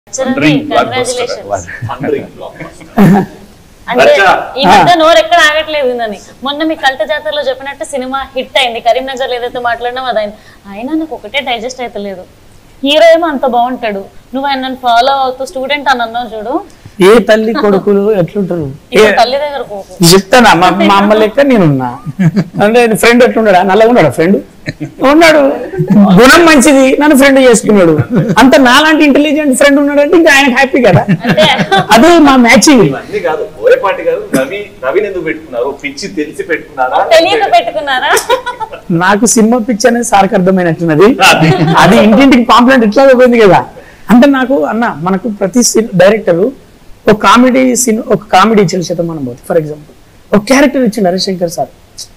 Chiranjeevi Thundering blockbuster. Congratulations Thundering blockbuster. అంటే రచ్చా. ఈ మధ్య నోరు ఎక్కడ ఆగట్లేదు ఉందని మొన్న మీ కల్ట జాతరలో చెప్పినట్టు సినిమా హిట్ అయింది కరీంనగర్ లో ఏదైతే మాట్లాడినామో అది అయింది అయినా నాకు ఒకటే డైజెస్ట్ అవుతలేదు హీరో ఏమో అంత బాగుంటాడు నువ్వు ఆయన నన్ను ఫాలో అవుతూ స్టూడెంట్ అని అన్నావు చూడు ఏ తల్లి కొడుకులు ఎట్లుంటారు ఇప్పుడు తల్లి దగ్గర పోకు చెప్తానా మా మా అమ్మ లెక్క నేనున్నా అంటే ఫ్రెండ్ ఎట్లున్నాడా నల్లగా ఉన్నాడా ఫ్రెండ్ ఉన్నాడు గుణం మంచిది నన్ను ఫ్రెండ్ చేసుకున్నాడు అంత నాలాంటి ఇంటెలిజెంట్ ఫ్రెండ్ ఉన్నాడు అంటే ఇంకా ఆయన హ్యాపీ కదా అంటే అదే మా మ్యాచింగ్ ఇవన్నీ కాదు బోయపాటి గారు రవి రవిని ఎందుకు పెట్టుకున్నారు పిచ్చి తెలిసి పెట్టుకున్నారా తెలియక పెట్టుకున్నారా నాకు సినిమా పిచ్ అనేది సార్కి అర్థమైనట్టున్నది అది ఇంటింటికి పాంప్లెంట్ ఇట్లా పోయింది కదా అంటే నాకు అన్న మనకు ప్రతి డైరెక్టర్ ఒక కామెడీ సీన్ ఒక కామెడీ ఇచ్చిన శతమానం పోతుంది ఫర్ ఎగ్జాంపుల్ ఒక క్యారెక్టర్ ఇచ్చిండు హరిశంకర్ సార్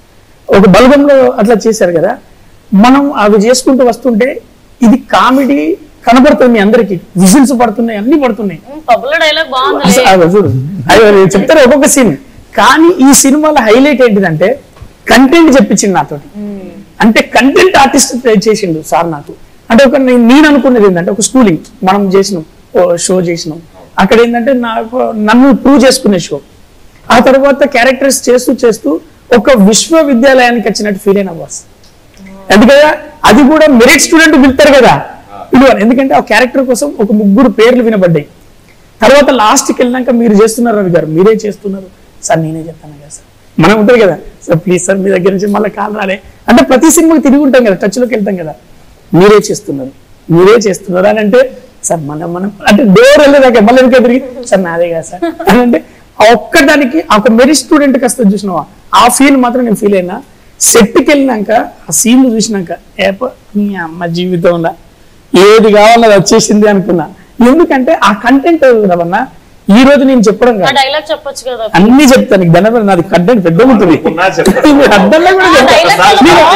ఒక బలగంలో అట్లా చేశారు కదా మనం అవి చేసుకుంటూ వస్తుంటే ఇది కామెడీ కనబడుతుంది మీ అందరికి విజిల్స్ పడుతున్నాయి అన్ని పడుతున్నాయి పబ్బులో డైలాగ్ బాగుంది అసలు అదో చూడు అది చెప్తారు ఒక్కొక్క సీన్ కానీ ఈ సినిమాలో హైలైట్ ఏంటిదంటే కంటెంట్ చెప్పించింది నాతోటి అంటే కంటెంట్ ఆర్టిస్ట్ చేసిండు సార్ నాకు అంటే ఒక నేను నేను అనుకున్నది ఏంటంటే ఒక స్కూలింగ్ మనం చేసినాం షో చేసినాం అక్కడ ఏంటంటే నాకు నన్ను ప్రూవ్ చేసుకునే షో ఆ తర్వాత క్యారెక్టర్స్ చేస్తూ చేస్తూ ఒక విశ్వవిద్యాలయానికి వచ్చినట్టు ఫీల్ అయిన బాస్ ఎందుకదా అది కూడా మెరిట్ స్టూడెంట్ పిలుతారు కదా పిలువాలి ఎందుకంటే ఆ క్యారెక్టర్ కోసం ఒక ముగ్గురు పేర్లు వినబడ్డాయి తర్వాత లాస్ట్కి వెళ్ళినాక మీరు చేస్తున్నారు రవి గారు మీరే చేస్తున్నారు సార్ నేనే చెప్తాను కదా సార్ మనం ఉంటుంది కదా సార్ ప్లీజ్ సార్ మీ దగ్గర నుంచి మళ్ళీ కాల్ రాలే అంటే ప్రతి సినిమాకి తిరిగి ఉంటాం కదా టచ్లోకి వెళ్తాం కదా మీరే చేస్తున్నారు మీరే చేస్తున్నారు అని అంటే సార్ మనం మనం అంటే డోర్ వెళ్ళేదాకా మళ్ళీ ఎందుకు తిరిగి సార్ నాదే కదా సార్ అని అంటే ఆ ఒక్కదానికి ఆ ఒక మెరిట్ స్టూడెంట్కి వస్తుంది చూసినావా ఆ ఫీల్ మాత్రం నేను ఫీల్ అయినా సెట్కి వెళ్ళినాక ఆ సీన్లు చూసినాక ఏప నీ అమ్మ జీవితంలో ఏది కావాలో అది వచ్చేసింది అనుకున్నా ఎందుకంటే ఆ కంటెంట్ రవన్న ఈ రోజు నేను చెప్పడం ఆ కాదు డైలాగ్ చెప్పొచ్చు కదా అన్ని చెప్తాను నీకు దండం పెడతా, నాది కంటెంట్ పెద్ద ఉంటుంది ఉన్నా చెప్తాను. మీరు అర్థంలో కూడా ఆ చెప్తా. dialogue చాలా నేను-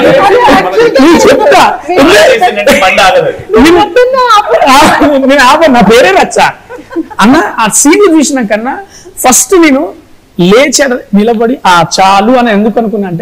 బాగుంది. నేను చెప్తా అలా చేసిందంటే బండి ఆగదు. నేను ఆ- నేను ఆప నా పేరే రచ్చా అన్న ఆ సీన్ చూసిన కన్నా ఫస్ట్ నేను లేచి అక్కడ నిలబడి ఆ చాలు అని ఎందుకు అనుకున్నా అంటే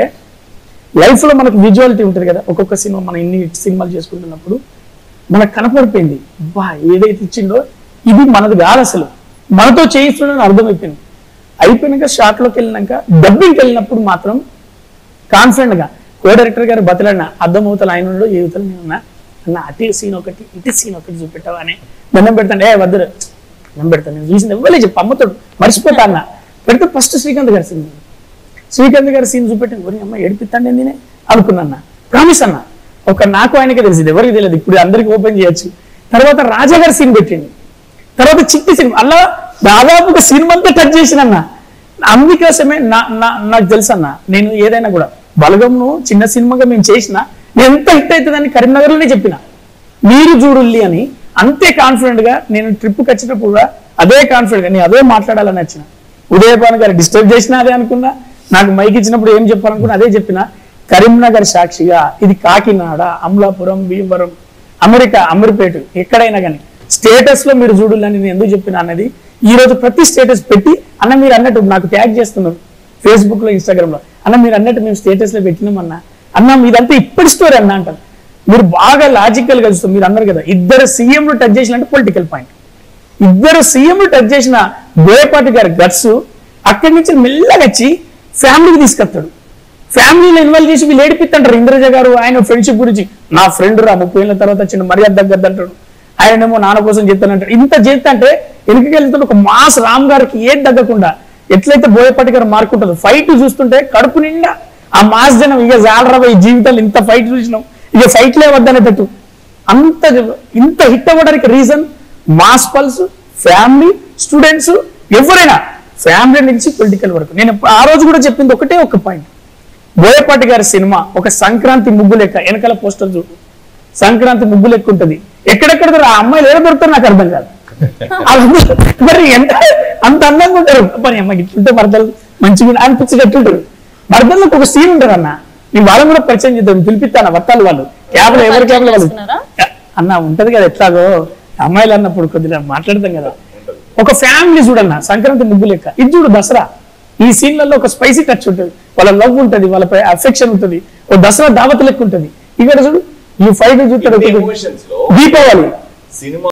లైఫ్ లో మనకు విజువాలిటీ ఉంటుంది కదా ఒక్కొక్క సినిమా మనం ఇన్ని సినిమాలు చేసుకుంటున్నప్పుడు మనకు కనపడిపోయింది బా ఏదైతే ఇచ్చిండో ఇది మనది కాదు అసలు మనతో చేయిస్తుండని అర్థమైపోయింది అయిపోయినాక షార్ట్ లోకి వెళ్ళినాక డబ్బింగ్కి వెళ్ళినప్పుడు మాత్రం కాన్ఫిడెంట్ గా కో డైరెక్టర్ గారు బతలాడిన అర్థమవుతాను ఆయన ఉన్నాడు ఏ యువతలు నేను ఉన్నా అన్న అటే సీన్ ఒకటి ఇటు సీన్ ఒకటి చూపెట్టావా అని దండం పెడతాను ఏ వద్దరు దండం పెడతాను నేను చూసింది ఇవ్వలే చెప్పు అమ్మతోడు మర్చిపోతా అన్న పెడితే ఫస్ట్ శ్రీకాంత్ గారి సీన్ శ్రీకాంత్ గారి సీన్ చూపెట్టాను ఒరి అమ్మ ఏడిపిస్తాండి నేనే అనుకున్నా ప్రామిస్ అన్న ఒక నాకు ఆయనకే తెలిసింది ఎవరికి తెలియదు ఇప్పుడు అందరికి ఓపెన్ చేయొచ్చు తర్వాత రాజా గారి సీన్ పెట్టింది తర్వాత చిట్టి సినిమా అలా దాదాపు ఒక సినిమా అంతా టచ్ చేసిన అన్న అందుకోసమే నా నా నాకు తెలుసు అన్న నేను ఏదైనా కూడా బలగంను చిన్న సినిమాగా మేము చేసిన నేను ఎంత హిట్ అవుతుందని కరీంనగర్లోనే చెప్పిన మీరు చూడుల్లి అని అంతే కాన్ఫిడెంట్ గా నేను ట్రిప్కి వచ్చినప్పుడు కూడా అదే కాన్ఫిడెంట్ గా నేను అదే మాట్లాడాలని వచ్చిన ఉదయపాన్ గారు డిస్టర్బ్ చేసినా అదే అనుకున్నా నాకు మైక్ ఇచ్చినప్పుడు ఏం చెప్పాలనుకున్నా అదే చెప్పిన కరీంనగర్ సాక్షిగా ఇది కాకినాడ అమలాపురం భీమవరం అమెరికా అమీర్పేట ఎక్కడైనా కానీ స్టేటస్ లో మీరు చూడాలని నేను ఎందుకు చెప్పిన అన్నది ఈ రోజు ప్రతి స్టేటస్ పెట్టి అన్న మీరు అన్నట్టు నాకు ట్యాగ్ చేస్తున్నారు ఫేస్బుక్ లో ఇన్స్టాగ్రామ్ లో అన్న మీరు అన్నట్టు మేము స్టేటస్ లో పెట్టినాం అన్న అన్న మీదంతా ఇప్పటి స్టోరీ అన్న అంటారు మీరు బాగా లాజికల్ గా చూస్తారు మీరు అన్నారు కదా ఇద్దరు సీఎంలు టచ్ చేసినట్టు పొలిటికల్ పాయింట్ ఇద్దరు సీఎంలు టచ్ చేసిన బోయపాటి గారి గట్స్ అక్కడి నుంచి మెల్లగా వచ్చి ఫ్యామిలీకి తీసుకొస్తాడు ఫ్యామిలీలో ఇన్వాల్వ్ చేసి వీళ్ళు ఏడిపిస్తుంటారు ఇంద్రజ గారు ఆయన ఫ్రెండ్షిప్ గురించి నా ఫ్రెండ్ రా ముప్పై ఏళ్ళ తర్వాత వచ్చిన మర్యాద తగ్గద్దు అంటాడు ఆయనేమో నాన్న కోసం చెప్తానంటాడు ఇంత చేస్తుంటే వెనుకకి వెళ్తుంటే ఒక మాస్ రామ్ గారికి ఏది తగ్గకుండా ఎట్లయితే బోయపాటి గారు మార్కుంటుందో ఫైట్ చూస్తుంటే కడుపు నిండా ఆ మాస్ జనం ఇక జాలరా ఈ జీవితాలు ఇంత ఫైట్ చూసినాం ఇక ఫైట్లే వద్దనేటట్టు అంత ఇంత హిట్ అవ్వడానికి reason mass pulse family students ఎవరైనా ఫ్యామిలీ నుంచి పొలిటికల్ వరకు నేను ఆ రోజు కూడా చెప్పింది ఒకటే ఒక పాయింట్ బోయపాటి గారి సినిమా ఒక సంక్రాంతి ముగ్గు లెక్క వెనకాల పోస్టర్ చూడు సంక్రాంతి ముగ్గు లెక్క ఉంటుంది ఎక్కడెక్కడ దొర- ఆ అమ్మాయిలు ఏడ దొరుకుతారు నాకు అర్థం కాదు వాళ్ళందరూ మరి ఎంత అంత అందంగా ఉంటారు మరి అమ్మాయి ఇట్లుంటే భర్తలు మంచిగా అనిపించి ఎట్లుంటారు భర్తలకు ఒక సీన్ ఉంటుంది అన్న నేను వాళ్ళని కూడా పరిచయం చేద్దాం పిలిపిస్తాను వత్తాలు వాళ్ళు క్యాబ్లో ఎవరి క్యాబ్లో వాళ్ళు చేస్తున్నారా? అన్న ఉంటది కదా ఎట్లాగో అమ్మాయిలు అన్నప్పుడు కొద్దిగా మాట్లాడతాం కదా ఒక ఫ్యామిలీ చూడన్న సంక్రాంతి ముగ్గు లెక్క ఇది చూడు దసరా ఈ సీన్లలో ఒక స్పైసీ టచ్ ఉంటుంది వాళ్ళ లవ్ ఉంటుంది వాళ్ళపై అఫెక్షన్ ఉంటుంది ఒక దసరా దావత లెక్క ఉంటుంది ఇక్కడ చూడు ఈ ఫైట్ చూస్తాడు ఎమోషన్స్ లో దీపావళి సినిమా